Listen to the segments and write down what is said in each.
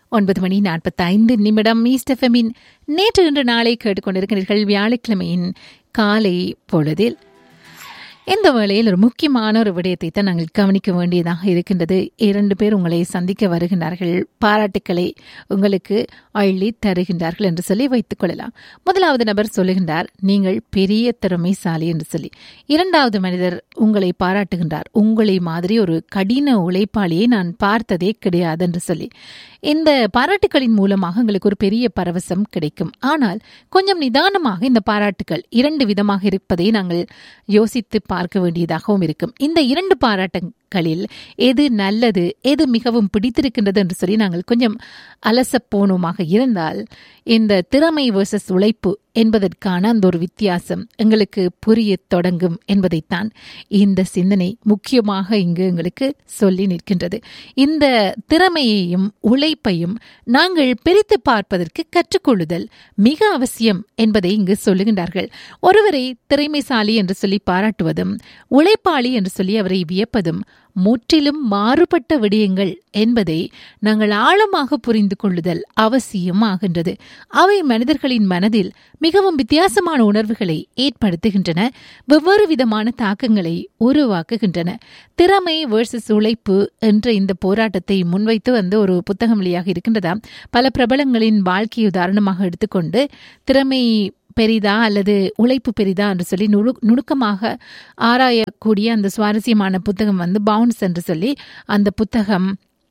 ஒன்பது மணி நாற்பத்தைந்து நிமிடம் ஈஸ்டெஃபமின் நேற்று இன்று நாளை கேட்டுக்கொண்டிருக்கிறீர்கள் வியாழக்கிழமையின் காலை பொழுதில் இந்த வேளையில் ஒரு முக்கியமான ஒரு விடயத்தை தான் நாங்கள் கவனிக்க வேண்டியதாக இருக்கின்றது இரண்டு பேர் உங்களை சந்திக்க வருகின்றார்கள் பாராட்டுக்களை உங்களுக்கு அள்ளி தருகின்றார்கள் என்று சொல்லி வைத்துக் கொள்ளலாம் முதலாவது நபர் சொல்லுகின்றார் நீங்கள் பெரிய திறமைசாலி என்று சொல்லி இரண்டாவது மனிதர் உங்களை பாராட்டுகின்றார் உங்களை மாதிரி ஒரு கடின உழைப்பாளியை நான் பார்த்ததே கிடையாது என்று சொல்லி இந்த பாராட்டுகளின் மூலமாக உங்களுக்கு ஒரு பெரிய பரவசம் கிடைக்கும் ஆனால் கொஞ்சம் நிதானமாக இந்த பாராட்டுகள் இரண்டு விதமாக இருப்பதை நாங்கள் யோசித்து பார்க்க வேண்டியதாகவும் இருக்கும் இந்த இரண்டு பாராட்டுகளில் எது நல்லது எது மிகவும் பிடித்திருக்கின்றது என்று சொல்லி நாங்கள் கொஞ்சம் அலசப் போனோமாக இருந்தால் இந்த திறமை வர்சஸ் உழைப்பு என்பதற்கான அந்த ஒரு வித்தியாசம் எங்களுக்கு புரிய தொடங்கும் என்பதைத்தான் இந்த சிந்தனை முக்கியமாக இங்கு எங்களுக்கு சொல்லி நிற்கின்றது இந்த திறமையையும் உழைப்பையும் நாங்கள் பிரித்து பார்ப்பதற்கு கற்றுக்கொள்ளுதல் மிக அவசியம் என்பதை இங்கு சொல்லுகின்றார்கள் ஒருவரை திறமைசாலி என்று சொல்லி பாராட்டுவதும் உழைப்பாளி என்று சொல்லி அவரை வியப்பதும் முற்றிலும் மாறுபட்ட விடயங்கள் என்பதை நாங்கள் ஆழமாக புரிந்து கொள்ளுதல் அவசியமாகின்றது அவை மனிதர்களின் மனதில் மிகவும் வித்தியாசமான உணர்வுகளை ஏற்படுத்துகின்றன வெவ்வேறு விதமான தாக்கங்களை உருவாக்குகின்றன திறமை வேர்சஸ் உழைப்பு என்ற இந்த போராட்டத்தை முன்வைத்து வந்து ஒரு புத்தகம் வழியாக இருக்கின்றதா பல பிரபலங்களின் வாழ்க்கையை உதாரணமாக எடுத்துக்கொண்டு திறமை பெரிதா அல்லது உழைப்பு பெரிதா என்று சொல்லி நுணு நுணுக்கமாக ஆராயக்கூடிய அந்த சுவாரஸ்யமான புத்தகம் வந்து பவுன்ஸ் என்று சொல்லி அந்த புத்தகம்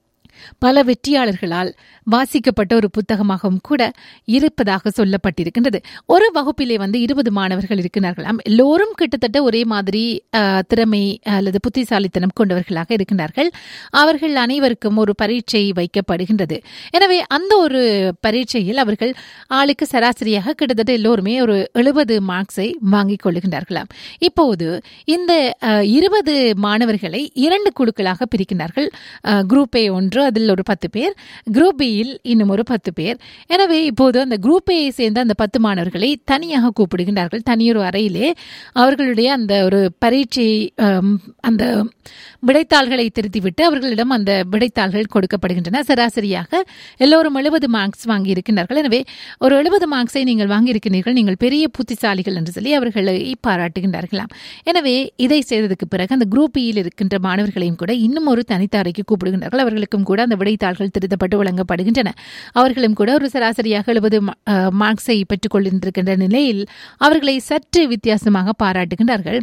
பல வெற்றியாளர்களால் வாசிக்கப்பட்ட ஒரு புத்தகமாகவும் கூட இருப்பதாக சொல்லப்பட்டிருக்கின்றது ஒரு வகுப்பிலே வந்து இருபது மாணவர்கள் இருக்கிறார்களாம் எல்லோரும் கிட்டத்தட்ட ஒரே மாதிரி திறமை அல்லது புத்திசாலித்தனம் கொண்டவர்களாக இருக்கின்றார்கள் அவர்கள் அனைவருக்கும் ஒரு பரீட்சை வைக்கப்படுகின்றது எனவே அந்த ஒரு பரீட்சையில் அவர்கள் ஆளுக்கு சராசரியாக கிட்டத்தட்ட எல்லோருமே ஒரு எழுபது மார்க்ஸை வாங்கிக் கொள்ளுகின்றார்களாம் இப்போது இந்த இருபது மாணவர்களை இரண்டு குழுக்களாக பிரிக்கின்றார்கள் குரூப் ஏ ஒன்று அதில் ஒரு பத்து பேர் குரூப் பியில் இன்னும் ஒரு பத்து பேர் எனவே இப்போது அந்த குரூப் ஏ சேர்ந்த அந்த பத்து மாணவர்களை தனியாக கூப்பிடுகின்றார்கள் தனியொரு அறையிலே அவர்களுடைய அந்த ஒரு பரீட்சை அந்த விடைத்தாள்களை திருத்திவிட்டு அவர்களிடம் அந்த விடைத்தாள்கள் கொடுக்கப்படுகின்றன சராசரியாக எல்லோரும் எழுபது மார்க்ஸ் வாங்கி இருக்கின்றார்கள் எனவே ஒரு எழுபது மார்க்ஸை நீங்கள் வாங்கியிருக்கிறீர்கள் நீங்கள் பெரிய புத்திசாலிகள் என்று சொல்லி அவர்களை பாராட்டுகின்றார்களாம் எனவே இதை செய்ததுக்கு பிறகு அந்த குரூப் இயில் இருக்கின்ற மாணவர்களையும் கூட இன்னும் ஒரு தனித்த அறைக்கு கூப்பிடுகின்றார்கள் அவர்களுக்கும் கூட அந்த விடைத்தாள்கள் திருத்தப்பட்டு வழங்கப்படுகின்றன அவர்களும் கூட ஒரு சராசரியாக எழுபது மார்க்ஸை பெற்றுக் கொண்டிருக்கின்ற நிலையில் அவர்களை சற்று வித்தியாசமாக பாராட்டுகின்றார்கள்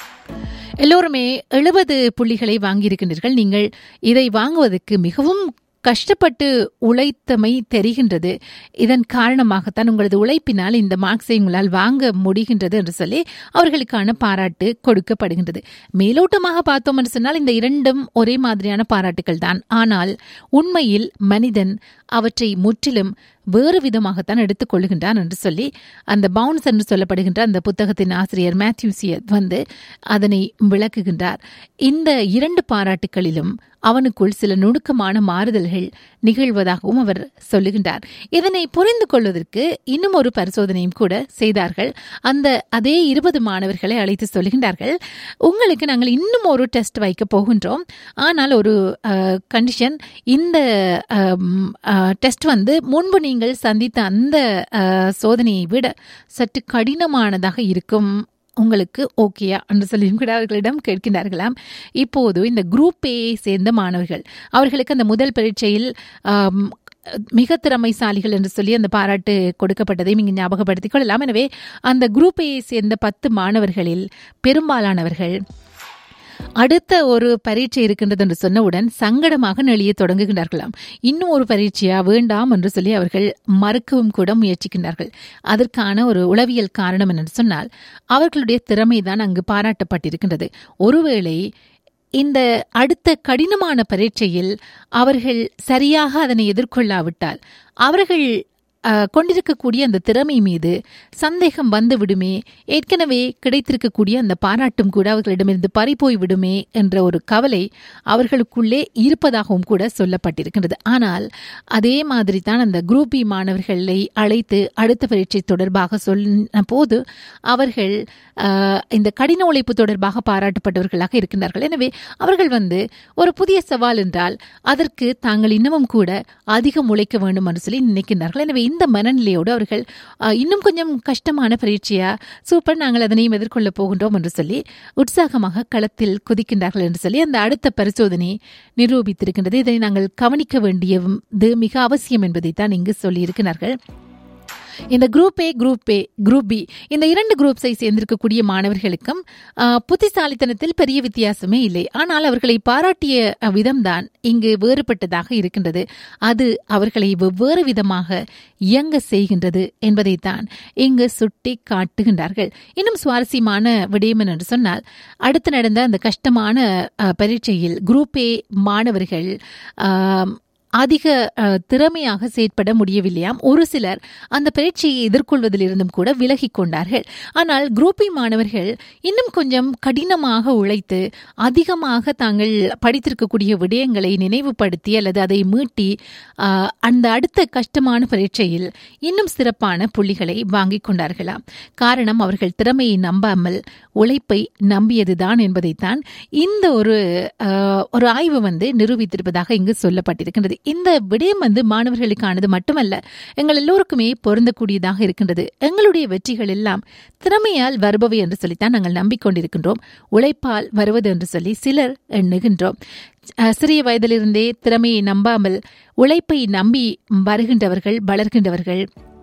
எல்லோருமே எழுபது புள்ளிகளை வாங்கியிருக்கின்றீர்கள் நீங்கள் இதை வாங்குவதற்கு மிகவும் கஷ்டப்பட்டு உழைத்தமை தெரிகின்றது இதன் காரணமாகத்தான் உங்களது உழைப்பினால் இந்த மார்க்ஸை உங்களால் வாங்க முடிகின்றது என்று சொல்லி அவர்களுக்கான பாராட்டு கொடுக்கப்படுகின்றது மேலோட்டமாக பார்த்தோம் என்று சொன்னால் இந்த இரண்டும் ஒரே மாதிரியான பாராட்டுகள் தான் ஆனால் உண்மையில் மனிதன் அவற்றை முற்றிலும் வேறு விதமாகத்தான் எடுத்துக் கொள்கின்றான் என்று சொல்லி அந்த பவுன்ஸ் என்று சொல்லப்படுகின்ற அந்த புத்தகத்தின் ஆசிரியர் மேத்யூசியர் வந்து அதனை விளக்குகின்றார் இந்த இரண்டு பாராட்டுகளிலும் அவனுக்குள் சில நுணுக்கமான மாறுதல்கள் நிகழ்வதாகவும் அவர் சொல்லுகின்றார் இதனை புரிந்து கொள்வதற்கு இன்னும் ஒரு பரிசோதனையும் கூட செய்தார்கள் அந்த அதே இருபது மாணவர்களை அழைத்து சொல்லுகின்றார்கள் உங்களுக்கு நாங்கள் இன்னும் ஒரு டெஸ்ட் வைக்க போகின்றோம் ஆனால் ஒரு கண்டிஷன் இந்த டெஸ்ட் வந்து முன்பு நீங்கள் சந்தித்த அந்த சோதனையை விட சற்று கடினமானதாக இருக்கும் உங்களுக்கு ஓகேயா என்று சொல்லியும் கூட அவர்களிடம் கேட்கின்றார்களாம் இப்போது இந்த குரூப் ஏ சேர்ந்த மாணவர்கள் அவர்களுக்கு அந்த முதல் பரீட்சையில் மிக திறமைசாலிகள் என்று சொல்லி அந்த பாராட்டு கொடுக்கப்பட்டதையும் இங்கு ஞாபகப்படுத்திக் கொள்ளலாம் எனவே அந்த குரூப் ஏ சேர்ந்த பத்து மாணவர்களில் பெரும்பாலானவர்கள் அடுத்த ஒரு பரீட்சை இருக்கின்றது என்று சொன்னவுடன் சங்கடமாக நெளிய தொடங்குகின்றார்களாம் இன்னும் ஒரு பரீட்சையா வேண்டாம் என்று சொல்லி அவர்கள் மறுக்கவும் கூட முயற்சிக்கின்றார்கள் அதற்கான ஒரு உளவியல் காரணம் என்று சொன்னால் அவர்களுடைய திறமைதான் அங்கு பாராட்டப்பட்டிருக்கின்றது ஒருவேளை இந்த அடுத்த கடினமான பரீட்சையில் அவர்கள் சரியாக அதனை எதிர்கொள்ளாவிட்டால் அவர்கள் அஹ், கொண்டிருக்கக்கூடிய அந்த திறமை மீது சந்தேகம் வந்து விடுமே ஏற்கனவே கிடைத்திருக்கக்கூடிய அந்த பாராட்டும் கூட அவர்களிடமிருந்து பறிபோய் விடுமே என்ற ஒரு கவலை அவர்களுக்குள்ளே இருப்பதாகவும் கூட சொல்லப்பட்டிருக்கின்றது ஆனால் அதே மாதிரி தான் அந்த குரூப் பி மாணவர்களை அழைத்து அடுத்த பரீட்சை தொடர்பாக சொன்ன போது அவர்கள் அஹ், இந்த கடின உழைப்பு தொடர்பாக பாராட்டப்பட்டவர்களாக இருக்கின்றார்கள் எனவே அவர்கள் வந்து ஒரு புதிய சவால் என்றால் அதற்கு தாங்கள் இன்னமும் கூட அதிகம் உழைக்க வேண்டும் என்று சொல்லி நினைக்கின்றார்கள் எனவே இந்த மனநிலையோடு அவர்கள் அஹ், இன்னும் கொஞ்சம் கஷ்டமான பரீட்சையா சூப்பர் நாங்கள் அதனையும் எதிர்கொள்ளப் போகின்றோம் என்று சொல்லி உற்சாகமாக களத்தில் குதிக்கின்றார்கள் என்று சொல்லி அந்த அடுத்த பரிசோதனை நிரூபித்திருக்கின்றது இதை நாங்கள் கவனிக்க வேண்டியது மிக அவசியம் என்பதை தான் இங்கு சொல்லியிருக்கிறார்கள் இந்த group A group A group B இந்த இரண்டு குரூப்ஸை சேர்ந்திருக்கக்கூடிய மாணவர்களுக்கும் ஆஹ், புத்திசாலித்தனத்தில் பெரிய வித்தியாசமே இல்லை ஆனால் அவர்களை பாராட்டிய அஹ், விதம்தான் இங்கு வேறுபட்டதாக இருக்கின்றது அது அவர்களை வெவ்வேறு விதமாக இயங்க செய்கின்றது என்பதைத்தான் இங்கு சுட்டி காட்டுகின்றார்கள் இன்னும் சுவாரஸ்யமான விடயம் என்று சொன்னால் அடுத்து நடந்த அந்த கஷ்டமான அஹ், பரீட்சையில் குரூப் ஏ மாணவர்கள் ஆம், அதிக அஹ், திறமையாக செயற்பட முடியவில்லையாம் ஒரு சிலர் அந்த பரீட்சையை எதிர்கொள்வதிலிருந்தும் கூட விலகிக் கொண்டார்கள் ஆனால் குரூப்பி மாணவர்கள் இன்னும் கொஞ்சம் கடினமாக உழைத்து அதிகமாக தாங்கள் படித்திருக்கக்கூடிய விடயங்களை நினைவுபடுத்தி அல்லது அதை மீட்டி ஆஹ், அந்த அடுத்த கஷ்டமான பரீட்சையில் இன்னும் சிறப்பான புள்ளிகளை வாங்கிக் கொண்டார்களாம் காரணம் அவர்கள் திறமையை நம்பாமல் உழைப்பை நம்பியதுதான் என்பதைத்தான் இந்த ஒரு ஆஹ், ஒரு ஆய்வு வந்து நிரூபித்திருப்பதாக இங்கு சொல்லப்பட்டிருக்கின்றது இந்த விடயம் வந்து மாணவர்களுக்கானது மட்டுமல்ல எங்கள் எல்லோருக்குமே பொருந்தக்கூடியதாக இருக்கின்றது எங்களுடைய வெற்றிகள் எல்லாம் திறமையால் வருபவை என்று சொல்லித்தான் நாங்கள் நம்பிக்கொண்டிருக்கின்றோம் உழைப்பால் வருவது என்று சொல்லி சிலர் எண்ணுகின்றோம் அஹ், சிறிய வயதிலிருந்தே திறமையை நம்பாமல் உழைப்பை நம்பி வருகின்றவர்கள் வளர்கின்றவர்கள்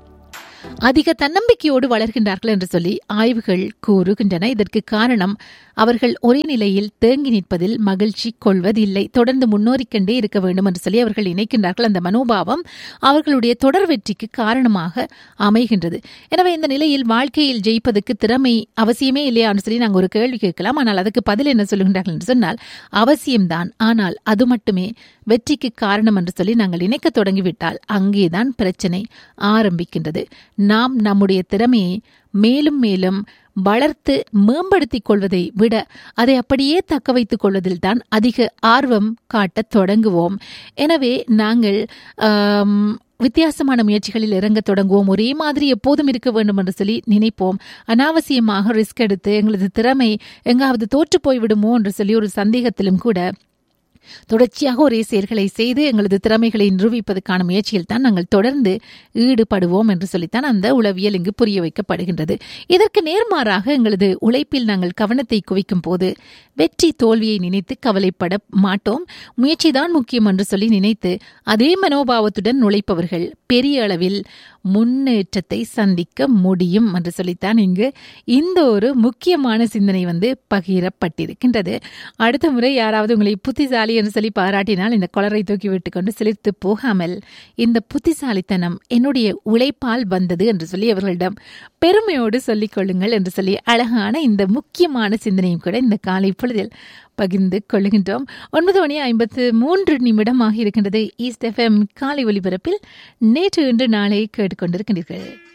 அதிக தன்னம்பிக்கையோடு வளர்கின்றார்கள் என்று சொல்லி ஆய்வுகள் கூறுகின்றன இதற்கு காரணம் அவர்கள் ஒரே நிலையில் தேங்கி நிற்பதில் மகிழ்ச்சி கொள்வதில்லை தொடர்ந்து முன்னோறிக்கொண்டே இருக்க வேண்டும் என்று சொல்லி அவர்கள் நினைக்கின்றார்கள் அந்த மனோபாவம் அவர்களுடைய தொடர் வெற்றிக்கு காரணமாக அமைகின்றது எனவே இந்த நிலையில் வாழ்க்கையில் ஜெயிப்பதற்கு திறமை அவசியமே இல்லையான்னு சொல்லி நாங்கள் ஒரு கேள்வி கேட்கலாம் ஆனால் அதுக்கு பதில் என்ன சொல்லுகின்றார்கள் என்று சொன்னால் அவசியம்தான் ஆனால் அது மட்டுமே வெற்றிக்கு காரணம் என்று சொல்லி நாங்கள் நினைக்க தொடங்கிவிட்டால் அங்கேதான் பிரச்சனை ஆரம்பிக்கின்றது நாம் நம்முடைய திறமையை மேலும் மேலும் வளர்த்து மேம்படுத்திக் கொள்வதை விட அதை அப்படியே தக்க வைத்துக் கொள்வதில் தான் அதிக ஆர்வம் காட்டத் தொடங்குவோம் எனவே நாங்கள் ஆம், வித்தியாசமான முயற்சிகளில் இறங்க தொடங்குவோம் ஒரே மாதிரி எப்போதும் இருக்க வேண்டும் என்று சொல்லி நினைப்போம் அனாவசியமாக ரிஸ்க் எடுத்து எங்களது திறமை எங்காவது தோற்று போய்விடுமோ என்று சொல்லி ஒரு சந்தேகத்திலும் கூட தொடர்ச்சியாக ஒரே செயல்களை செய்து எங்களது திறமைகளை நிரூபிப்பதற்கான முயற்சியில் தான் நாங்கள் தொடர்ந்து ஈடுபடுவோம் என்று சொல்லித்தான் அந்த உளவியல் இங்கு புரிய வைக்கப்படுகின்றது இதற்கு நேர்மாறாக எங்களது உழைப்பில் நாங்கள் கவனத்தை குவிக்கும் போது வெற்றி தோல்வியை நினைத்து கவலைப்பட மாட்டோம் முயற்சிதான் முக்கியம் என்று சொல்லி நினைத்து அதே மனோபாவத்துடன் உழைப்பவர்கள் பெரிய அளவில் முன்னேற்றத்தை சந்திக்க முடியும் என்று சொல்லித்தான் இங்கு இந்த ஒரு முக்கியமான சிந்தனை வந்து பகிரப்பட்டிருக்கின்றது அடுத்த முறை யாராவது உங்களை புத்திசாலி என்று சொல்லி பாராட்டினால் இந்த கொளரை தூக்கி விட்டுக்கொண்டு சிலிர்த்து போகாமல் இந்த புத்திசாலித்தனம் என்னுடைய உழைப்பால் வந்தது என்று சொல்லி அவர்களிடம் பெருமையோடு சொல்லிக் கொள்ளுங்கள் என்று சொல்லி அழகான இந்த முக்கியமான சிந்தனையும் கூட இந்த காலை பொழுதில் பகிர்ந்து கொள்ளுகின்றோம் ஒன்பது மணி ஐம்பத்து மூன்று நிமிடமாக இருக்கின்றது ஈஸ்ட் எஃப்எம் காலை ஒலிபரப்பில் நேற்று இன்று நாளை கேட்டுக்கொண்டிருக்கின்றீர்கள்